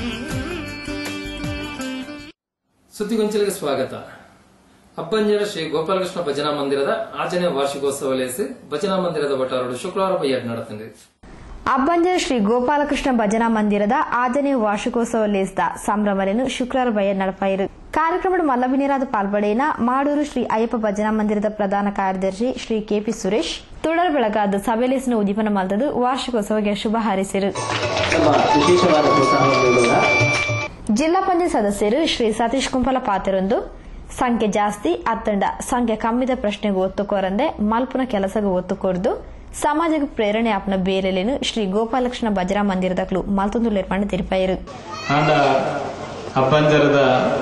ಸುದ್ದಿಗೊಂಚಲಿಗೆ ಸ್ವಾಗತ ಅಪ್ಪಂಜರ ಶ್ರೀ ಗೋಪಾಲಕೃಷ್ಣ ಭಜನಾ ಮಂದಿರದ ಆಚರಣೆ ವಾರ್ಷಿಕೋತ್ಸವ ಲೇಸಿ ಭಜನಾ ಮಂದಿರದ ಒಟ್ಟಾರೋಡು ಶುಕ್ರವಾರ ಬೈಯಾಟ್ ನಡೆತಂದೆ ಅಬ್ಬಂಜರ ಶ್ರೀ ಗೋಪಾಲಕೃಷ್ಣ ಭಜನಾ ಮಂದಿರದ ಆಜನೆ ವಾರ್ಷಿಕೋತ್ಸವ ಲೇಸ್ದ ಸಂಭ್ರಮರೇನು ಶುಕ್ರವಾರ ಬಯ ನಡಪಾಯಿರು ಕಾರ್ಯಕ್ರಮದ ಮಲ್ಲಬಿನಿರಾದ ಪಾಲ್ಪಡೆಯಿನ ಮಾಡೂರು ಶ್ರೀ ಅಯ್ಯಪ್ಪ ಭಜನಾ ಮಂದಿರದ ಪ್ರಧಾನ ಕಾರ್ಯದರ್ಶಿ ಶ್ರೀ ಕೆಪಿ ಸುರೇಶ್ ತುಳರ್ ಬೆಳಗಾದ ಸಭೆಲೇಸಿನ ಉದ್ದೀಪನ ಮಲ್ತದು ವಾರ್ಷಿಕೋತ್ಸವಕ್ಕೆ ಶುಭ ಹಾರೈಸಿರು ನಮ್ಮ ವಿಶೇಷವಾದ ಪ್ರೋತ್ಸಾಹವನ್ನು ನೀಡೋಣ ಜಿಲ್ಲಾ ಪಂಚಾಯತ್ ಸದಸ್ಯರು ಶ್ರೀ ಸತೀಶ್ ಕುಂಪಲ ಪಾತ್ರರೊಂದು ಸಂಖ್ಯೆ ಜಾಸ್ತಿ ಅತ್ತಂಡ ಸಂಖ್ಯೆ ಕಮ್ಮಿದ ಪ್ರಶ್ನೆಗೆ ಒತ್ತು ಕೋರಂದೆ ಮಲ್ಪುನ ಕೆಲಸಗೆ ಒತ್ತು ಕೋರ್ದು ಸಮಾಜಕ್ಕೆ ಪ್ರೇರಣೆ ಆಪ್ನ ಬೇರೆಲೇನು ಶ್ರೀ ಗೋಪಾಲಕೃಷ್ಣ ಭಜನಾ ಮಂದಿರದಕ್ಲು ಮಲ್ತೊಂದು ಲೇರ್ಪಂಡ ತಿರುಪಾಯಿರು ಆಂಡ ಅಪ್ಪಂಜರದ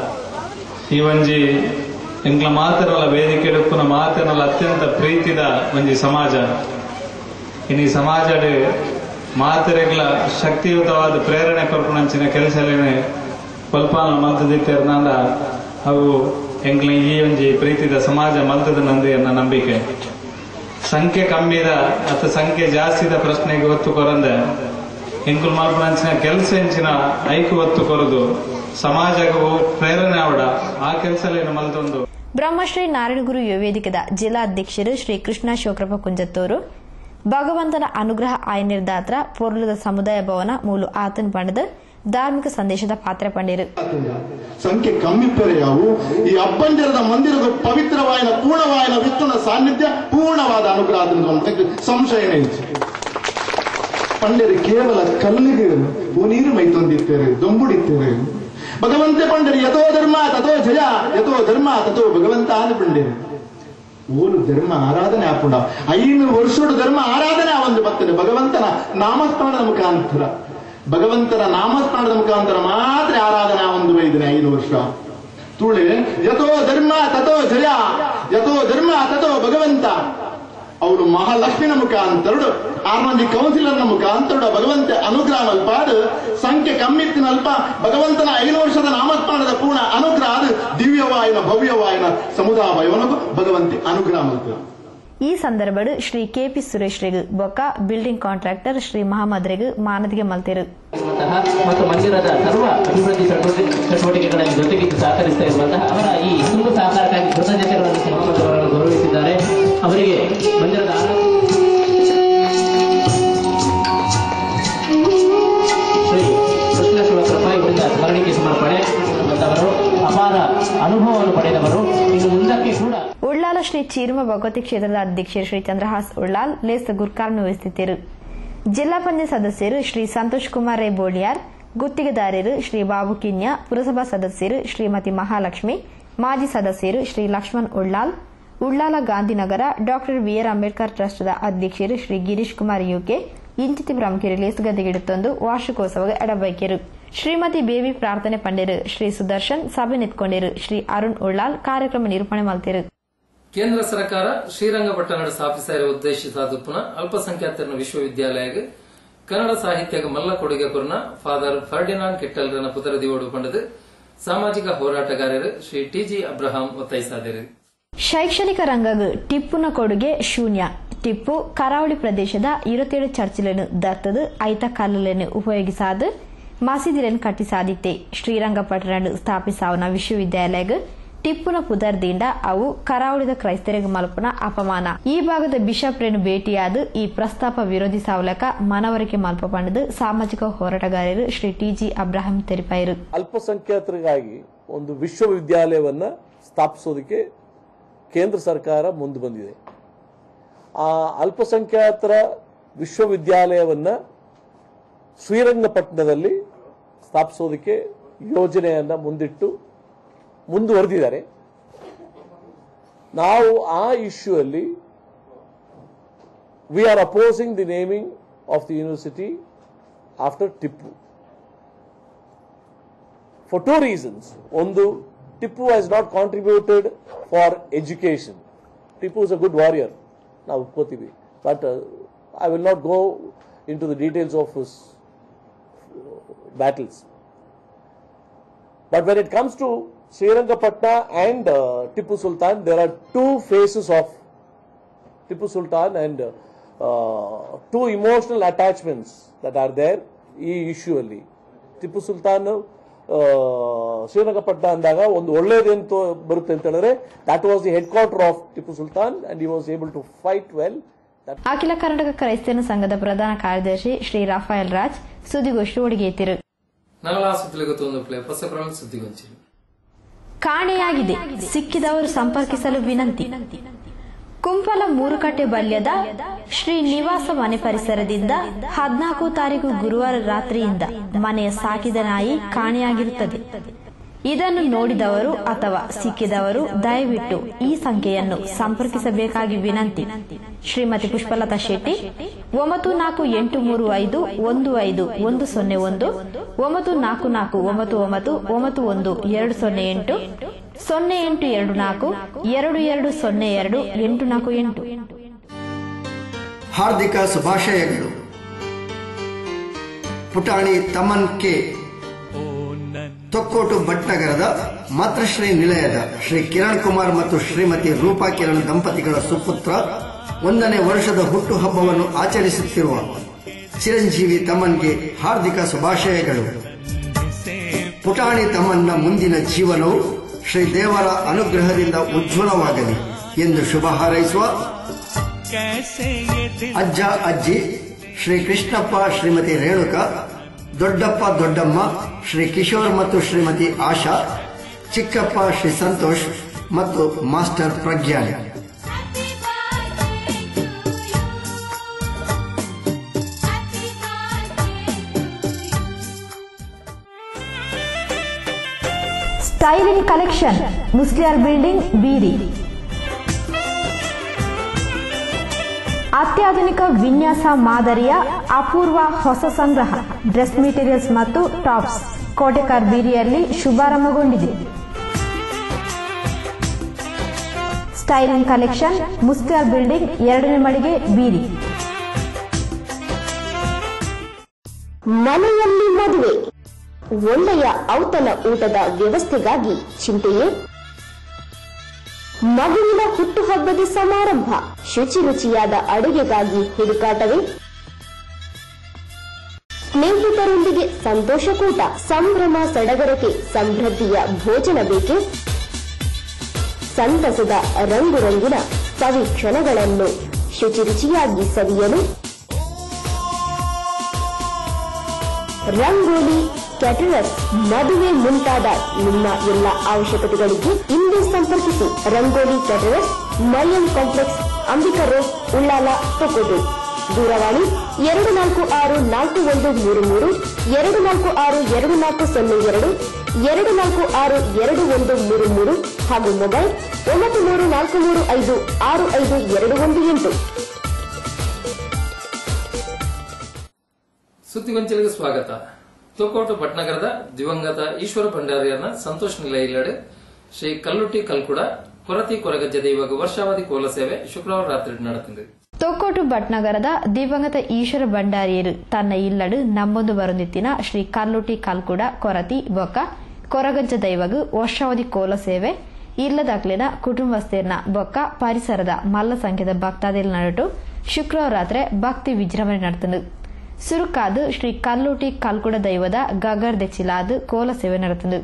ಈ ಒಂಜಿ ಎಂಕ್ಲ ಮಾತರಲ ವೇದಿಕೆ ಎಡುಪುನ ಮಾತನಲ ಅತ್ಯಂತ ಪ್ರೀತಿದ ಒಂಜಿ ಸಮಾಜ ಇನ್ನು ಈ ಸಮಾಜಡ್ ಮಾತರೆಗ್ಲ ಶಕ್ತಿಯುತವಾದ ಪ್ರೇರಣೆ ಕೊರ್ಪುನಂಚಿನ ಕೆಲಸಲೇನೆ ಕೊಲ್ಪಾನ ಮಲ್ತದಿತ್ತೇರ್ನಾಂಡ ಅವು ಎಂಕ್ಲ ಈ ಒಂಜಿ ಪ್ರೀತಿದ ಸಮಾಜ ಮಲ್ತದ ನಂದು ಎನ್ನ ನಂಬಿಕೆ ಸಂಖ್ಯೆ ಕಮ್ಮಿದ ಅಥವಾ ಸಂಖ್ಯೆ ಜಾಸ್ತಿದ ಪ್ರಶ್ನೆಗೆ ಒತ್ತು ಕೊರಂದೆ ಎಂಕುಲ್ ಮಲ್ಪನಂಚಿನ ಕೆಲಸ ಎಂಚಿನ ಐಕು ಒತ್ತು ಕೊರದು ಸಮಾಜಗೂ ಪ್ರೇರಣೆ ಆವಡ ಆ ಕೆಲಸಲೇನು ಮಲ್ತೊಂದು ಬ್ರಹ್ಮಶ್ರೀ ನಾರಾಯಣಗುರು ಯುವ ವೇದಿಕೆದ ಜಿಲ್ಲಾ ಅಧ್ಯಕ್ಷರು ಶ್ರೀ ಕೃಷ್ಣ ಶೋಕ್ರಪ್ಪ ಕುಂಜತ್ತೂರು ಭಗವಂತನ ಅನುಗ್ರಹ ಆಯನಿರ್ದಾತ್ರ ಪೊರ್ಲದ ಸಮುದಾಯ ಭವನ ಮೂಲು ಆತನ್ ಪಂಡದ ಧಾರ್ಮಿಕ ಸಂದೇಶದ ಪಾತ್ರ ಪಂಡಿರು ಸಂಖ್ಯೆ ಕಮ್ಮಿ ಪೆರೆಯಾವು ಈ ಅಬ್ಬಂಜರದ ಮಂದಿರದ ಪವಿತ್ರವಾಯಿನ ಪೂರ್ಣವಾಯಿನ ವಿತ್ತುನ ಸಾನ್ನಿಧ್ಯ ಪೂರ್ಣವಾದ ಅನುಗ್ರಹದಿಂದ ಅಂತ ಸಂಶಯನೇ ಇಲ್ಲ. ಪಂಡರು ಕೇವಲ ಕಲ್ಲಿಗೆ ನೀರು ಮೈತೊಂದಿತ್ತೇವೆ ದೊಂಬುಡಿತ್ತೇವೆ ಭಗವಂತೆ ಪಂಡರು ಯಥೋ ಧರ್ಮ ತಥೋ ಜಯ ಯಥೋ ಧರ್ಮ ತಥೋ ಭಗವಂತ ಆದ ಪಂಡರು ಓಲು ಧರ್ಮ ಆರಾಧನೆ ಆಪುಂಡ ಐನೂರು ವರ್ಷದ ಧರ್ಮ ಆರಾಧನೆ ಆ ಒಂದು ಬರ್ತದೆ ಭಗವಂತನ ನಾಮಸ್ಮರಣದ ಮುಖಾಂತರ ಭಗವಂತನ ನಾಮಸ್ಮರಣದ ಮುಖಾಂತರ ಮಾತ್ರ ಆರಾಧನೆ ಆ ಒಂದು ವೈದಿನ ಐದು ವರ್ಷ ತುಳೆ ಯಥೋ ಧರ್ಮ ತಥೋ ಜಯ ಯಥೋ ಧರ್ಮ ತಥೋ ಭಗವಂತ ಅವರು ಮಹಾಲಕ್ಷ್ಮಿನ ಮುಖಾಂತರಡು ಆರು ಮಂದಿ ಕೌನ್ಸಿಲರ್ನ ಮುಖಾಂತರಡು ಭಗವಂತ ಅನುಗ್ರಹ ಮಲ್ಪಾದ ಸಂಖ್ಯೆ ಕಮ್ಮಿತ್ತಿನ ಅಲ್ಪ ಭಗವಂತನ ಐದು ವರ್ಷದ ನಾಮಸ್ಮರಣದ ಪೂರ್ಣ ಅನುಗ್ರಹ ಅದು ದಿವ್ಯವಾಯಿನ ಭವ್ಯವಾಯಿನ ಸಮುದಾಯವನಗೂ ಭಗವಂತಿ ಅನುಗ್ರಹ ಮಲ್ಪ ಈ ಸಂದರ್ಭಡು ಶ್ರೀ ಕೆಪಿ ಸುರೇಶ್ ರೆಗು ಬೊಕ್ಕ ಬಿಲ್ಡಿಂಗ್ ಕಾಂಟ್ರಾಕ್ಟರ್ ಶ್ರೀ ಮಹಮ್ಮದ್ ರೆಗು ಮಾನದಿಗೆ ಮಲ್ತಿರು ಮತ್ತು ಮಂದಿರದ ಸರ್ವ ಅಭಿವೃದ್ಧಿ ಚಟುವಟಿ- ಚಟುವಟಿಕೆಗಳ ಜೊತೆಗಿದ್ದು ಸಹಕರಿಸ್ತಾ ಇರುವಂತಹ ಅವರ ಈ ತುಂಬು ಸಹಕಾರಕ್ಕಾಗಿ ಕೃತಜ್ಞತೆಗಳನ್ನು ಸಮರ್ಪಕರನ್ನು ಗೌರವಿಸಿದ್ದಾರೆ ಅವರಿಗೆ ಮಂದಿರದ ಆರಾಧ್ಯ ಶ್ರೀ ಕೃಷ್ಣ ಶಿವಕೃಪ ಇವರಿಂದ ಸ್ಮರಣಿಕೆ ಸಮರ್ಪಣೆ ಬಂದವರು ಅಪಾರ ಅನುಭವವನ್ನು ಪಡೆದವರು ಇನ್ನು ಮುಂದಕ್ಕೆ ಕೂಡ ಉಳ್ಳಾಲ ಶ್ರೀ ಚೀರುಮ ಭಗವತಿ ಕ್ಷೇತ್ರದ ಅಧ್ಯಕ್ಷರು ಶ್ರೀ ಚಂದ್ರಹಾಸ್ ಉಳ್ಳಾಲ್ ಲೇಸ್ ಗುರ್ಕಾರ್ನ ವಹಿಸುತ್ತಿದ್ದರು ಜಿಲ್ಲಾ ಪಂಚಾಯತ್ ಸದಸ್ಯರು ಶ್ರೀ ಸಂತೋಷ್ ಕುಮಾರ್ ರೈ ಬೋಳಿಯಾರ್ ಗುತ್ತಿಗೆದಾರರು ಶ್ರೀ ಬಾಬು ಕಿನ್ಯ ಪುರಸಭಾ ಸದಸ್ಯರು ಶ್ರೀಮತಿ ಮಹಾಲಕ್ಷ್ಮಿ ಮಾಜಿ ಸದಸ್ಯರು ಶ್ರೀ ಲಕ್ಷ್ಮಣ್ ಉಳ್ಳಾಲ್ ಉಳ್ಳಾಲ ಗಾಂಧಿನಗರ ಡಾಕ್ಟರ್ ಬಿಆರ್ ಅಂಬೇಡ್ಕರ್ ಟ್ರಸ್ಟ್ದ ಅಧ್ಯಕ್ಷರು ಶ್ರೀ ಗಿರೀಶ್ ಕುಮಾರ್ ಯುಕೆ ಇಂಚಿತಿ ಪ್ರಮುಖರು ಲೇಸುಗದ್ದೆಗಿಡುತ್ತೊಂದು ವಾರ್ಷಿಕೋತ್ಸವಕ್ಕೆ ಎಡಬೈಕೆರು ಶ್ರೀಮತಿ ಬೇಬಿ ಪ್ರಾರ್ಥನೆ ಪಂಡಿರು ಶ್ರೀ ಸುದರ್ಶನ್ ಸಭೆ ನಿಂತ್ಕೊಂಡಿರು ಶ್ರೀ ಅರುಣ್ ಉಳ್ಳಾಲ್ ಕಾರ್ಯಕ್ರಮ ನಿರೂಪಣೆ ಮಲ್ತಿರು ಕೇಂದ್ರ ಸರ್ಕಾರ ಶ್ರೀರಂಗಪಟ್ಟಣ ಸ್ಥಾಪಿಸಿದ ಉದ್ದೇಶಿಸಿದ ಪುನಃ ಅಲ್ಪಸಂಖ್ಯಾತರ ವಿಶ್ವವಿದ್ಯಾಲಯಗೆ ಕನ್ನಡ ಸಾಹಿತ್ಯಗ ಮಲ್ಲ ಕೊಡುಗೆ ಕೊರ್ನ ಫಾದರ್ ಫರ್ಡಿನಾಂಡ್ ಕಿಟ್ಟಲ್ರನ ಪುತ್ರದಿಯೋಡು ಪಂಡದು ಸಾಮಾಜಿಕ ಹೋರಾಟಗಾರರು ಶ್ರೀ ಟಿಜಿ ಅಬ್ರಹಾಂ ಒತ್ತಾಯಿಸಿದರು ಶೈಕ್ಷಣಿಕ ರಂಗಗ್ ಟಿಪ್ಪುನ ಕೊಡುಗೆ ಶೂನ್ಯ ಟಿಪ್ಪು ಕರಾವಳಿ ಪ್ರದೇಶದ ಇರುತ್ತೇಳು ಚರ್ಚಿలను ದತ್ತದು ಐತ ಕಲ್ಲುలను ಉಪಯೋಗಿಸಾದು ಮಸೀದಿలను ಕಟ್ಟಿ ಸಾಧಿತೆ ಶ್ರೀರಂಗಪಟ್ಟಣ ಸ್ಥಾಪಿಸಾವನ ವಿಶ್ವವಿದ್ಯಾಲಯ ಟಿಪ್ಪುನ ಪುದರ್ದಿಂದ ಅವು ಕರಾವಳಿದ ಕ್ರೈಸ್ತರಿಗೆ ಮಲ್ಪನ ಅಪಮಾನ ಈ ಭಾಗದ ಬಿಷಪ್ರನ್ನು ಭೇಟಿಯಾದ ಈ ಪ್ರಸ್ತಾಪ ವಿರೋಧಿಸಾವಲಕ ಮನವರಿಕೆ ಮಲ್ಪ ಪಂಡದು ಸಾಮಾಜಿಕ ಹೋರಾಟಗಾರರು ಶ್ರೀ ಟಿಜಿ ಅಬ್ರಾಹಿಂ ತೆರಿಪಾಯಿರು ಅಲ್ಪಸಂಖ್ಯಾತರಿಗಾಗಿ ಒಂದು ವಿಶ್ವವಿದ್ಯಾಲಯವನ್ನ ಸ್ಥಾಪಿಸೋದಕ್ಕೆ ಕೇಂದ್ರ ಸರ್ಕಾರ ಮುಂದೆ ಬಂದಿದೆ ಆ ಅಲ್ಪಸಂಖ್ಯಾತರ ವಿಶ್ವವಿದ್ಯಾಲಯವನ್ನ ಶ್ರೀರಂಗಪಟ್ಟಣದಲ್ಲಿ ಸ್ಥಾಪಿಸೋದಕ್ಕೆ ಯೋಜನೆಯನ್ನ ಮುಂದಿಟ್ಟು ಮುಂದುವರೆದಿದ್ದಾರೆ ನಾವು ಆ ಇಶ್ಯೂ ಅಲ್ಲಿ we are opposing the naming of the university after Tipu for two reasons ಒಂದು Tipu has not contributed for education Tipu is a good warrior ನಾವು ಒಪ್ಕೋತೀವಿ but I will not go into the details of his battles But when it comes to Srirangapatna and uh, Tipu Sultan, there are two phases of Tipu Sultan and uh, uh, two emotional attachments that are there ಈ issue ಅಲ್ಲಿ ಟಿಪ್ಪು ಸುಲ್ತಾನ್ ಶ್ರೀರಂಗಪಟ್ಟಣ ಅಂದಾಗ ಒಂದು ಒಳ್ಳೇದೇನು ಬರುತ್ತೆ ಅಂತ ಹೇಳಿದ್ರೆ that was the head quarter of Tipu Sultan and he was able to fight well ಅಖಿಲ ಕರ್ನಾಟಕ ಕ್ರೈಸ್ತನ ಸಂಘದ ಪ್ರಧಾನ ಕಾರ್ಯದರ್ಶಿ ಶ್ರೀ ರಾಫಾಯಲ್ ರಾಜ್ ಸುದ್ದಿಗೋಷ್ಠಿ ಒಡಿಗೆತ್ತಿರು ನಗಲ ಸುತ್ತಲಿಗೆ ಒಂದು ಪ್ಲೇ ಹೊಸ ಸುದ್ದಿಗೊಂಚಿರು ಕಾಣೆಯಾಗಿದೆ ಸಿಕ್ಕಿದವರು ಸಂಪರ್ಕಿಸಲು ವಿನಂತಿ ಕುಂಪಲ ಮೂರುಕಟ್ಟೆ ಬಲ್ಯದ ಶ್ರೀ ನಿವಾಸ ಮನೆ ಪರಿಸರದಿಂದ ಹದಿನಾಲ್ಕು ತಾರೀಕು ಗುರುವಾರ ರಾತ್ರಿಯಿಂದ ಮನೆಯ ಸಾಕಿದ ನಾಯಿ ಕಾಣೆಯಾಗಿರುತ್ತದೆ ಇದನ್ನು ನೋಡಿದವರು ಅಥವಾ ಸಿಕ್ಕಿದವರು ದಯವಿಟ್ಟು ಈ ಸಂಖ್ಯೆಯನ್ನು ಸಂಪರ್ಕಿಸಬೇಕಾಗಿ ವಿನಂತಿ ಶ್ರೀಮತಿ ಪುಷ್ಪಲತಾ ಶೆಟ್ಟಿ ಒಂಬತ್ತು ನಾಲ್ಕು ಎಂಟು ಮೂರು ಐದು ಒಂದು ಐದು ಒಂದು ಸೊನ್ನೆ ಒಂದು ಒಂಬತ್ತು ನಾಲ್ಕು ನಾಲ್ಕು ಒಂಬತ್ತು ಒಂಬತ್ತು ಒಂಬತ್ತು ಒಂದು ಎರಡು ಸೊನ್ನೆ ಎಂಟು ಸೊನ್ನೆ ಎಂಟು ಎರಡು ನಾಲ್ಕು ಎರಡು ಎರಡು ಸೊನ್ನೆ ಎರಡು ಎಂಟು ನಾಲ್ಕು ಎಂಟು ಹಾರ್ದಿಕ ಶುಭಾಶಯಗಳು ಪುಟಾಣಿ ತಮನ್ ಕೆ ತೊಕ್ಕೋಟು ಭಟ್ನಗರದ ಮಾತೃಶ್ರೀ ನಿಲಯದ ಶ್ರೀ ಕಿರಣ್ ಕುಮಾರ್ ಮತ್ತು ಶ್ರೀಮತಿ ರೂಪಾ ಕಿರಣ್ ದಂಪತಿಗಳ ಸುಪುತ್ರ ಒಂದನೇ ವರ್ಷದ ಹುಟ್ಟುಹಬ್ಬವನ್ನು ಆಚರಿಸುತ್ತಿರುವ ಚಿರಂಜೀವಿ ತಮ್ಮನ್ಗೆ ಹಾರ್ದಿಕ ಶುಭಾಶಯಗಳು ಪುಟಾಣಿ ತಮ್ಮನ್ನ ಮುಂದಿನ ಜೀವನವು ಶ್ರೀ ದೇವರ ಅನುಗ್ರಹದಿಂದ ಉಜ್ವಲವಾಗಲಿ ಎಂದು ಶುಭ ಹಾರೈಸುವ ಅಜ್ಜ ಅಜ್ಜಿ ಶ್ರೀ ಕೃಷ್ಣಪ್ಪ ಶ್ರೀಮತಿ ರೇಣುಕಾ ದೊಡ್ಡಪ್ಪ ದೊಡ್ಡಮ್ಮ ಶ್ರೀ ಕಿಶೋರ್ ಮತ್ತು ಶ್ರೀಮತಿ ಆಶಾ ಚಿಕ್ಕಪ್ಪ ಶ್ರೀ ಸಂತೋಷ್ ಮತ್ತು master Prajnana styling collection Musliyar building Beeri ಅತ್ಯಾಧುನಿಕ ವಿನ್ಯಾಸ ಮಾದರಿಯ ಅಪೂರ್ವ ಹೊಸ ಸಂಗ್ರಹ ಡ್ರೆಸ್ ಮೆಟೀರಿಯಲ್ಸ್ ಮತ್ತು ಟಾಪ್ಸ್ ಕೋಟೆಕಾರ್ ಬೀರಿಯಲ್ಲಿ ಶುಭಾರಂಭಗೊಂಡಿದೆ ಸ್ಟೈಲಿಂಗ್ ಕಲೆಕ್ಷನ್ ಮುಸ್ಲಿಯರ್ ಬಿಲ್ಡಿಂಗ್ ಎರಡನೇ ಮಳಿಗೆ ಬೀರಿ ಮನೆಯಲ್ಲಿ ಮದುವೆ ಒಳ್ಳೆಯ ಔತಣ ಊಟದ ವ್ಯವಸ್ಥೆಗಾಗಿ ಚಿಂತೆಯೇ ಮಗುವಿನ ಹುಟ್ಟುಹಬ್ಬದ ಸಮಾರಂಭ ಶುಚಿ ರುಚಿಯಾದ ಅಡುಗೆಗಾಗಿ ಹುಡುಕಾಟವೇ ಸ್ನೇಹಿತರೊಂದಿಗೆ ಸಂತೋಷಕೂಟ ಸಂಭ್ರಮ ಸಡಗರಕ್ಕೆ ಸಮೃದ್ಧಿಯ ಭೋಜನ ಬೇಕೆ ಸಂತಸದ ರಂಗು ರಂಗಿನ ಸವಿ ಕ್ಷಣಗಳನ್ನು ಶುಚಿ ರುಚಿಯಾಗಿ ಸವಿಯಲು ರಂಗೋಲಿ ಕ್ಯಾಟರರ್ಸ್ ಮದುವೆ ಮುಂತಾದ ನಿಮ್ಮ ಎಲ್ಲ ಅವಶ್ಯಕತೆಗಳಿಗೆ ಇಂದು ಸಂಪರ್ಕಿಸಿ Rangoli caterers Mariyam complex Ambika road Ullala Thokkottu ದೂರವಾಣಿ ಎರಡು ನಾಲ್ಕು ಆರು ನಾಲ್ಕು ಒಂದು ಮೂರು ಮೂರು ಎರಡು ನಾಲ್ಕು ಆರು ಎರಡು ನಾಲ್ಕು ಸೊನ್ನೆ ಎರಡು ಎರಡು ನಾಲ್ಕು ಆರು ಎರಡು ಒಂದು ಮೂರು ಮೂರು ಹಾಗೂ ಮೊಬೈಲ್ ಒಂಬತ್ತು ಮೂರು ನಾಲ್ಕು ಮೂರು ಐದು ಆರು ಐದು ಎರಡು ಒಂದು ಎಂಟು ಸುದ್ದಿಗೊಂಚಲಿಗೆ ಸ್ವಾಗತ ತೋಕೋಟು ಭಟ್ನಗರದ ದಿವಂಗತ ಈಶ್ವರ ಭಂಡಾರಿಯನ್ನ ಸಂತೋಷ್ ನಿಲಯಲ್ಲಡೆ ಶ್ರೀ ಕಲ್ಲುಟ್ಟಿ ಕಲ್ಕುಡ ಕೊರತಿ ಕೊರಗಜ್ಜೆ ದೈವಗ ವರ್ಷಾವಧಿ ಕೋಲ ಸೇವೆ ಶುಕ್ರವಾರ ರಾತ್ರಿ ನಡೆತಿದೆ ತೊಕ್ಕೋಟು ಭಟ್ನಗರದ ದಿವಂಗತ ಈಶ್ವರ ಭಂಡಾರಿಯರು ತನ್ನ ಇಲ್ಲಡು ನಮ್ಮೊಂದು ಬರುಂದಿತ್ತಿನ ಶ್ರೀ ಕಲ್ಲುಟಿ ಕಲ್ಕುಡ ಕೊರತಿ ಬೊಕ್ಕ ಕೊರಗಜ್ಜ ದೈವಗು ವರ್ಷಾವಧಿ ಕೋಲ ಸೇವೆ ಇಲ್ಲದಾಗ್ಲಿನ ಕುಟುಂಬಸ್ಥೇರ್ನ ಬೊಕ್ಕ ಪರಿಸರದ ಮಲ್ಲ ಸಂಖ್ಯೆದ ಭಕ್ತಾದಿಲ್ ನಡುಟು ಶುಕ್ರವಾರ ರಾತ್ರಿ ಭಕ್ತಿ ವಿಜೃಂಭಣೆ ನಡೆತನು ಸುರುಕಾದ ಶ್ರೀ ಕಲ್ಲೂಟಿ ಕಲ್ಕುಡ ದೈವದ ಗಗರ್ ದೆಚ್ಚಿಲಾದ ಕೋಲ ಸೇವೆ ನಡೆತದು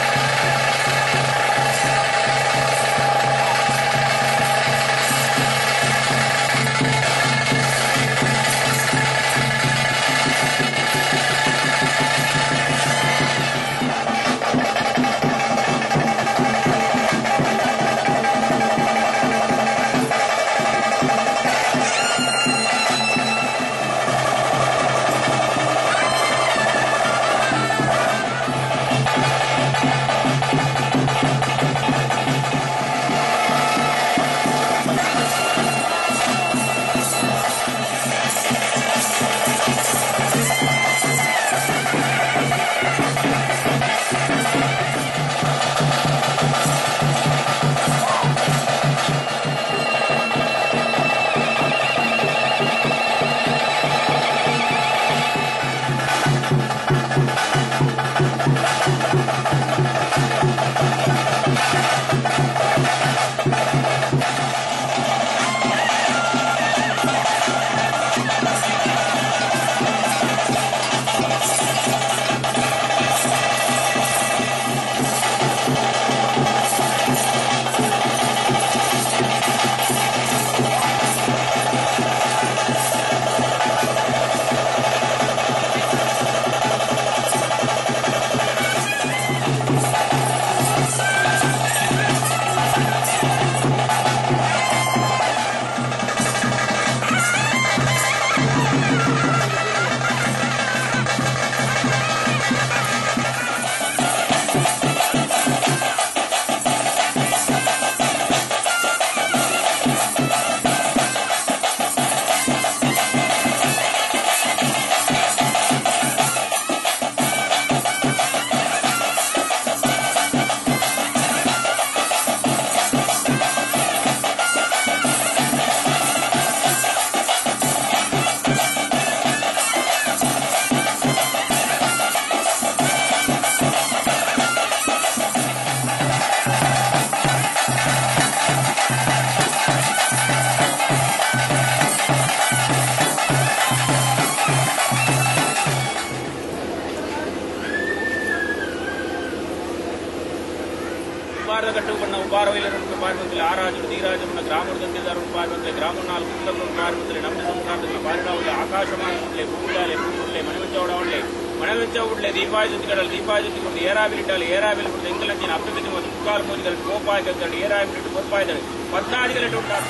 ఉపారగట్టు ఉన్న ఉపారవైలను పార్వంతులు ఆరాజుడు ధీరాజమున గ్రాముడు దంతిదారు పార్వంతులు గ్రామం నాలుగు పుస్తకం పార్వంతులు నమ్మి సంసారతులు పారినావులు ఆకాశమానులే భూములాలే భూములే మనమించవడంలే మనమించవుಡ್ಲೆ ದೀಪಾಯುತಿ ಕಡಲು ದೀಪಾಯುತಿ ಕೊಂಡು ಏರಾಬಿಲಿಟ್ಟಲು ಏರಾಬಿಲ್ ಕೊಂಡು ಎಂಗಲಂಚಿನ ಅಪ್ಪಿಬಿದ್ದು ಮತ್ತು ಮುಕ್ಕಾಲು ಮೋದಿಗಳು ಕೋಪಾಯ ಕಲ್ತಂಡು ಏರಾಬಿಲಿಟ್ಟು ಕೊಪ್ಪಾಯ್ದಳು ಪದ್ನಾದಿಗಲಿಟ್ಟು ಉಂಟಾರು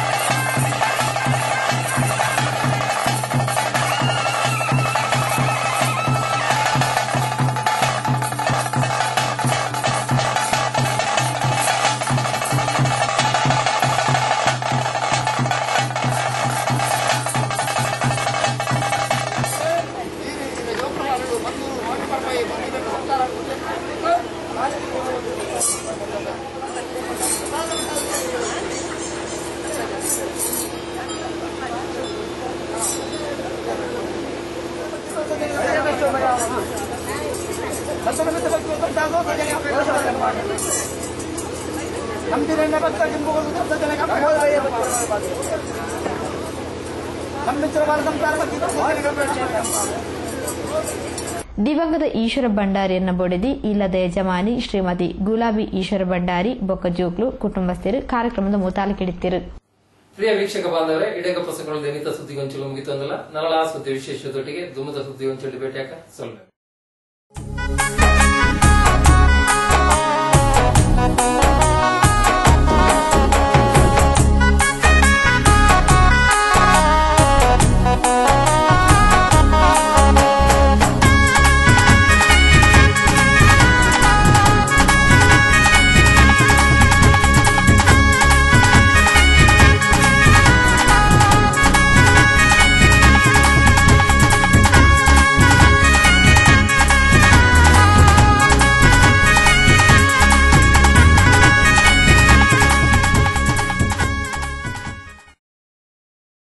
ದಿವಂಗತ ಈಶ್ವರ ಭಂಡಾರಿಯನ್ನ ಬೊಡೆದಿ ಇಲ್ಲದ ಯಜಮಾನಿ ಶ್ರೀಮತಿ ಗುಲಾಬಿ ಈಶ್ವರ ಭಂಡಾರಿ ಬೊಕ್ಕ ಜೋಕ್ಲು ಕುಟುಂಬಸ್ಥರು ಕಾರ್ಯಕ್ರಮದ ಮುತಾಲಿಕಿಡಿತ್ತಿರು ಪ್ರಿಯ ವೀಕ್ಷಕ ಬಾಂಧವರೇ ಇಡಗ ಪುಸ್ತಕಗಳು ದೈನಿಕ ಸುದ್ದಿಗೊಂಚಲು ಮುಗಿತಂದಲ್ಲ ನರಳ ಸುದ್ದಿ ವಿಶೇಷದೊಟ್ಟಿಗೆ ದುಮದ ಸುದ್ದಿಗೊಂಚಲು ಭೇಟಿಯಾಕ ಸೊಲ್ಲೆ